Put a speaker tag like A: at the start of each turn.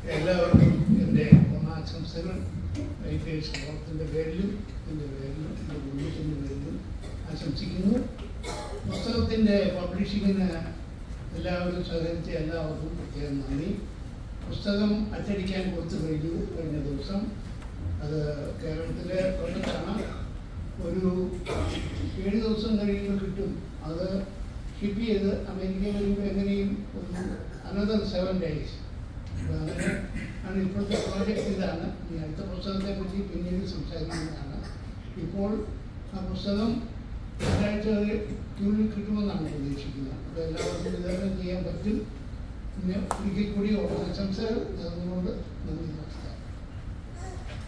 A: എല്ലാവർക്കും എൻ്റെ ഓണാശംസകൾ റൈറ്റേഴ്സ് ഫോറത്തിൻ്റെ പേരിലും എൻ്റെ പേരിലും എൻ്റെ കുടുംബത്തിൻ്റെ പേരിലും ആശംസിക്കുന്നു പുസ്തകത്തിൻ്റെ പബ്ലിഷിങ്ങിന് എല്ലാവരും സഹകരിച്ച എല്ലാവർക്കും പ്രത്യേകം നന്ദി പുസ്തകം അച്ചടിക്കാൻ കൊടുത്തു കഴിഞ്ഞു കഴിഞ്ഞ ദിവസം അത് കേരളത്തിലെ കൊല്ലത്താണ് ഒരു ഏഴ് ദിവസം കഴിയുമ്പോൾ കിട്ടും അത് ഷിപ്പ് ചെയ്ത് അമേരിക്കയിൽ വരുമ്പോൾ എങ്ങനെയും ഒരു അനദർ സെവൻ ഡേയ്സ് അങ്ങനെ ആണ് ഇപ്പോഴത്തെ പ്രോജക്റ്റ് ഇതാണ് ഈ അടുത്ത പുസ്തകത്തെ പറ്റി പിന്നീട് സംസാരിക്കുന്നതാണ് ഇപ്പോൾ ആ പുസ്തകം ഒരാഴ്ച ക്യൂവിൽ കിട്ടുമെന്നാണ് പ്രതീക്ഷിക്കുന്നത് അപ്പോൾ എല്ലാവർക്കും വിതരണം ചെയ്യാൻ പറ്റും പിന്നെ ഒരിക്കൽ കൂടി ഓണാശംസകൾ നേർന്നുകൊണ്ട് നന്ദി നമസ്കാരം